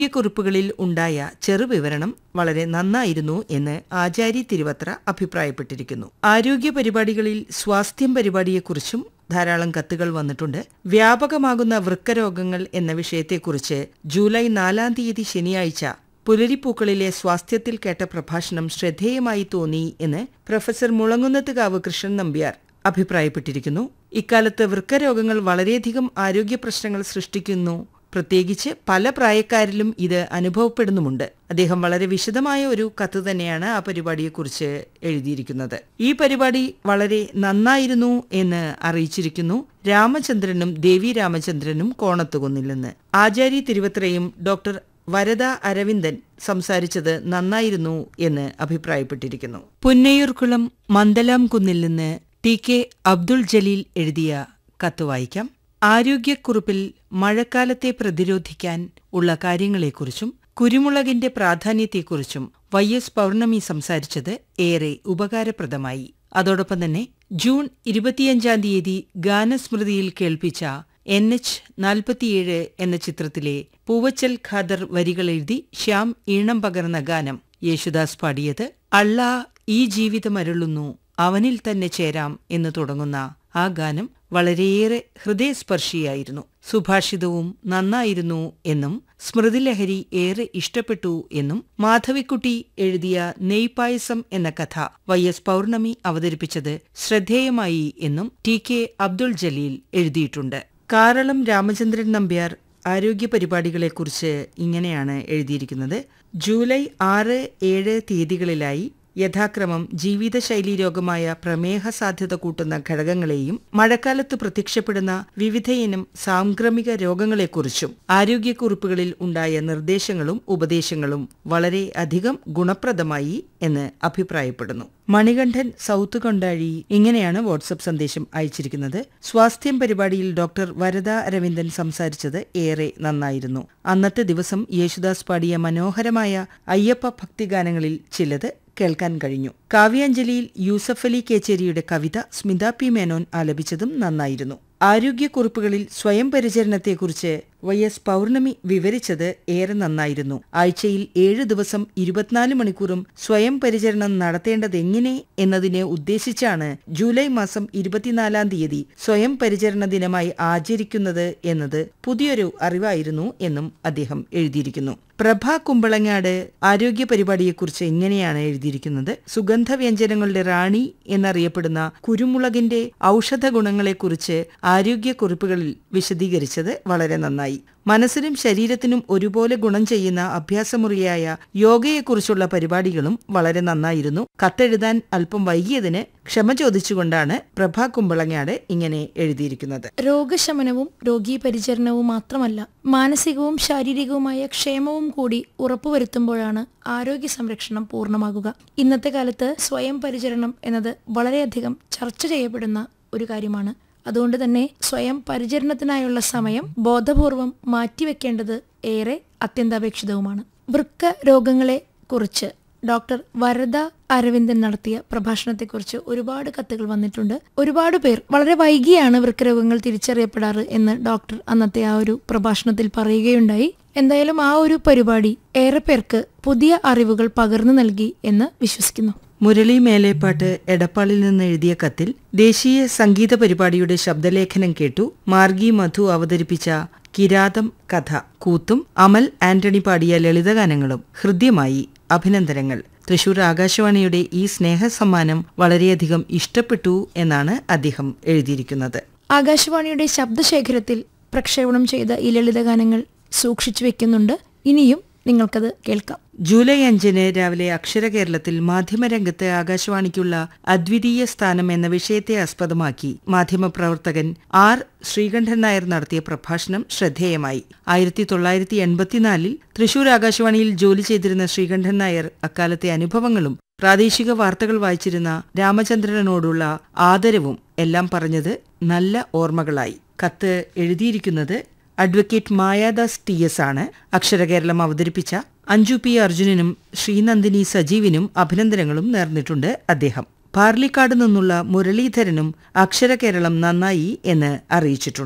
കുറിപ്പുകളിൽ ഉണ്ടായ ചെറുവിവരണം വളരെ നന്നായിരുന്നു എന്ന് ആചാരി തിരുവത്ര അഭിപ്രായപ്പെട്ടിരിക്കുന്നു ആരോഗ്യ പരിപാടികളിൽ സ്വാസ്ഥ്യം പരിപാടിയെക്കുറിച്ചും ധാരാളം കത്തുകൾ വന്നിട്ടുണ്ട് വ്യാപകമാകുന്ന വൃക്കരോഗങ്ങൾ എന്ന വിഷയത്തെക്കുറിച്ച് ജൂലൈ നാലാം തീയതി ശനിയാഴ്ച പുലരിപ്പൂക്കളിലെ സ്വാസ്ഥ്യത്തിൽ കേട്ട പ്രഭാഷണം ശ്രദ്ധേയമായി തോന്നി എന്ന് പ്രൊഫസർ മുളങ്ങുന്നത്തുകാവ് കൃഷ്ണൻ നമ്പ്യാർ അഭിപ്രായപ്പെട്ടിരിക്കുന്നു ഇക്കാലത്ത് വൃക്കരോഗങ്ങൾ വളരെയധികം ആരോഗ്യ പ്രശ്നങ്ങൾ സൃഷ്ടിക്കുന്നു പ്രത്യേകിച്ച് പല പ്രായക്കാരിലും ഇത് അനുഭവപ്പെടുന്നുമുണ്ട് അദ്ദേഹം വളരെ വിശദമായ ഒരു കത്ത് തന്നെയാണ് ആ പരിപാടിയെക്കുറിച്ച് എഴുതിയിരിക്കുന്നത് ഈ പരിപാടി വളരെ നന്നായിരുന്നു എന്ന് അറിയിച്ചിരിക്കുന്നു രാമചന്ദ്രനും ദേവി രാമചന്ദ്രനും കോണത്തുകുന്നിൽ നിന്ന് ആചാരി തിരുവത്രയും ഡോക്ടർ വരദ അരവിന്ദൻ സംസാരിച്ചത് നന്നായിരുന്നു എന്ന് അഭിപ്രായപ്പെട്ടിരിക്കുന്നു പുന്നയൂർക്കുളം മന്ദലാം കുന്നിൽ നിന്ന് ടി കെ അബ്ദുൾ ജലീൽ എഴുതിയ കത്ത് വായിക്കാം ആരോഗ്യക്കുറിപ്പിൽ മഴക്കാലത്തെ പ്രതിരോധിക്കാൻ ഉള്ള കാര്യങ്ങളെക്കുറിച്ചും കുരുമുളകിന്റെ പ്രാധാന്യത്തെക്കുറിച്ചും വൈ എസ് പൗർണമി സംസാരിച്ചത് ഏറെ ഉപകാരപ്രദമായി അതോടൊപ്പം തന്നെ ജൂൺ ഇരുപത്തിയഞ്ചാം തീയതി ഗാനസ്മൃതിയിൽ കേൾപ്പിച്ച എൻ എച്ച് നാൽപ്പത്തിയേഴ് എന്ന ചിത്രത്തിലെ പൂവച്ചൽ ഖാദർ വരികളെഴുതി ശ്യാം ഈണം പകർന്ന ഗാനം യേശുദാസ് പാടിയത് അള്ളാ ഈ ജീവിതമരുളുന്നു അവനിൽ തന്നെ ചേരാം എന്ന് തുടങ്ങുന്ന ആ ഗാനം വളരെയേറെ ഹൃദയസ്പർശിയായിരുന്നു സുഭാഷിതവും നന്നായിരുന്നു എന്നും സ്മൃതിലഹരി ഏറെ ഇഷ്ടപ്പെട്ടു എന്നും മാധവിക്കുട്ടി എഴുതിയ നെയ്പായസം എന്ന കഥ വൈ എസ് പൗർണമി അവതരിപ്പിച്ചത് ശ്രദ്ധേയമായി എന്നും ടി കെ അബ്ദുൾ ജലീൽ എഴുതിയിട്ടുണ്ട് കാരളം രാമചന്ദ്രൻ നമ്പ്യാർ ആരോഗ്യ പരിപാടികളെക്കുറിച്ച് ഇങ്ങനെയാണ് എഴുതിയിരിക്കുന്നത് ജൂലൈ ആറ് ഏഴ് തീയതികളിലായി യഥാക്രമം ജീവിതശൈലീ രോഗമായ പ്രമേഹ സാധ്യത കൂട്ടുന്ന ഘടകങ്ങളെയും മഴക്കാലത്ത് പ്രത്യക്ഷപ്പെടുന്ന വിവിധയിനം സാംക്രമിക രോഗങ്ങളെക്കുറിച്ചും ആരോഗ്യക്കുറിപ്പുകളിൽ ഉണ്ടായ നിർദ്ദേശങ്ങളും ഉപദേശങ്ങളും വളരെ അധികം ഗുണപ്രദമായി എന്ന് അഭിപ്രായപ്പെടുന്നു മണികണ്ഠൻ സൗത്ത് കൊണ്ടാഴി ഇങ്ങനെയാണ് വാട്സപ്പ് സന്ദേശം അയച്ചിരിക്കുന്നത് സ്വാസ്ഥ്യം പരിപാടിയിൽ ഡോക്ടർ വരദ അരവിന്ദൻ സംസാരിച്ചത് ഏറെ നന്നായിരുന്നു അന്നത്തെ ദിവസം യേശുദാസ് പാടിയ മനോഹരമായ അയ്യപ്പ ഭക്തിഗാനങ്ങളിൽ ചിലത് കേൾക്കാൻ കഴിഞ്ഞു കാവ്യാഞ്ജലിയിൽ യൂസഫ് അലി കേച്ചേരിയുടെ കവിത സ്മിത പി മേനോൻ ആലപിച്ചതും നന്നായിരുന്നു ആരോഗ്യക്കുറിപ്പുകളിൽ സ്വയം പരിചരണത്തെക്കുറിച്ച് വൈ എസ് പൗർണമി വിവരിച്ചത് ഏറെ നന്നായിരുന്നു ആഴ്ചയിൽ ഏഴ് ദിവസം ഇരുപത്തിനാല് മണിക്കൂറും സ്വയം പരിചരണം നടത്തേണ്ടതെങ്ങനെ എന്നതിനെ ഉദ്ദേശിച്ചാണ് ജൂലൈ മാസം ഇരുപത്തിനാലാം തീയതി സ്വയം പരിചരണ ദിനമായി ആചരിക്കുന്നത് എന്നത് പുതിയൊരു അറിവായിരുന്നു എന്നും അദ്ദേഹം എഴുതിയിരിക്കുന്നു പ്രഭ കുമ്പളങ്ങാട് ആരോഗ്യ പരിപാടിയെക്കുറിച്ച് ഇങ്ങനെയാണ് എഴുതിയിരിക്കുന്നത് സുഗന്ധവ്യഞ്ജനങ്ങളുടെ റാണി എന്നറിയപ്പെടുന്ന കുരുമുളകിന്റെ ഔഷധ ഗുണങ്ങളെക്കുറിച്ച് ആരോഗ്യക്കുറിപ്പുകളിൽ വിശദീകരിച്ചത് വളരെ നന്നായി മനസ്സിനും ശരീരത്തിനും ഒരുപോലെ ഗുണം ചെയ്യുന്ന അഭ്യാസമുറിയായ യോഗയെക്കുറിച്ചുള്ള പരിപാടികളും വളരെ നന്നായിരുന്നു കത്തെഴുതാൻ അല്പം വൈകിയതിന് ക്ഷമ ചോദിച്ചുകൊണ്ടാണ് പ്രഭ കുമ്പളങ്ങാട് ഇങ്ങനെ എഴുതിയിരിക്കുന്നത് രോഗശമനവും രോഗീ പരിചരണവും മാത്രമല്ല മാനസികവും ശാരീരികവുമായ ക്ഷേമവും കൂടി ഉറപ്പുവരുത്തുമ്പോഴാണ് ആരോഗ്യ സംരക്ഷണം പൂർണ്ണമാകുക ഇന്നത്തെ കാലത്ത് സ്വയം പരിചരണം എന്നത് വളരെയധികം ചർച്ച ചെയ്യപ്പെടുന്ന ഒരു കാര്യമാണ് അതുകൊണ്ട് തന്നെ സ്വയം പരിചരണത്തിനായുള്ള സമയം ബോധപൂർവം മാറ്റിവെക്കേണ്ടത് ഏറെ അത്യന്താപേക്ഷിതവുമാണ് വൃക്ക രോഗങ്ങളെ കുറിച്ച് ഡോക്ടർ വരദ അരവിന്ദൻ നടത്തിയ പ്രഭാഷണത്തെക്കുറിച്ച് ഒരുപാട് കത്തുകൾ വന്നിട്ടുണ്ട് ഒരുപാട് പേർ വളരെ വൈകിയാണ് വൃക്കരോഗങ്ങൾ തിരിച്ചറിയപ്പെടാറ് എന്ന് ഡോക്ടർ അന്നത്തെ ആ ഒരു പ്രഭാഷണത്തിൽ പറയുകയുണ്ടായി എന്തായാലും ആ ഒരു പരിപാടി ഏറെ പേർക്ക് പുതിയ അറിവുകൾ പകർന്നു നൽകി എന്ന് വിശ്വസിക്കുന്നു മുരളി മേലേപ്പാട്ട് എടപ്പാളിൽ നിന്ന് എഴുതിയ കത്തിൽ ദേശീയ സംഗീത പരിപാടിയുടെ ശബ്ദലേഖനം കേട്ടു മാർഗി മധു അവതരിപ്പിച്ച കിരാതം കഥ കൂത്തും അമൽ ആന്റണി പാടിയ ലളിതഗാനങ്ങളും ഹൃദ്യമായി അഭിനന്ദനങ്ങൾ തൃശൂർ ആകാശവാണിയുടെ ഈ സ്നേഹസമ്മാനം വളരെയധികം ഇഷ്ടപ്പെട്ടു എന്നാണ് അദ്ദേഹം എഴുതിയിരിക്കുന്നത് ആകാശവാണിയുടെ ശബ്ദശേഖരത്തിൽ പ്രക്ഷേപണം ചെയ്ത ഈ ലളിതഗാനങ്ങൾ സൂക്ഷിച്ചു വെക്കുന്നുണ്ട് ഇനിയും നിങ്ങൾക്കത് കേൾക്കാം ജൂലൈ അഞ്ചിന് രാവിലെ അക്ഷര കേരളത്തിൽ മാധ്യമരംഗത്ത് ആകാശവാണിക്കുള്ള അദ്വിതീയ സ്ഥാനം എന്ന വിഷയത്തെ ആസ്പദമാക്കി മാധ്യമപ്രവർത്തകൻ ആർ ശ്രീകണ്ഠൻ നായർ നടത്തിയ പ്രഭാഷണം ശ്രദ്ധേയമായി ആയിരത്തി തൊള്ളായിരത്തി എൺപത്തിനാലിൽ തൃശൂർ ആകാശവാണിയിൽ ജോലി ചെയ്തിരുന്ന ശ്രീകണ്ഠൻ നായർ അക്കാലത്തെ അനുഭവങ്ങളും പ്രാദേശിക വാർത്തകൾ വായിച്ചിരുന്ന രാമചന്ദ്രനോടുള്ള ആദരവും എല്ലാം പറഞ്ഞത് നല്ല ഓർമ്മകളായി കത്ത് എഴുതിയിരിക്കുന്നത് അഡ്വക്കേറ്റ് മായാദാസ് ടി എസ് ആണ് അക്ഷരകേരളം അവതരിപ്പിച്ച അഞ്ജു പി അർജുനനും ശ്രീനന്ദിനി സജീവിനും അഭിനന്ദനങ്ങളും നേർന്നിട്ടുണ്ട് അദ്ദേഹം പാർലിക്കാട് നിന്നുള്ള മുരളീധരനും അക്ഷരകേരളം നന്നായി എന്ന് അറിയിച്ചിട്ടുണ്ട്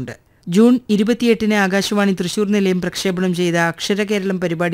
ജൂൺ ഇരുപത്തിയെട്ടിന് ആകാശവാണി തൃശൂർ നിലയം പ്രക്ഷേപണം ചെയ്ത അക്ഷരകേരളം പരിപാടി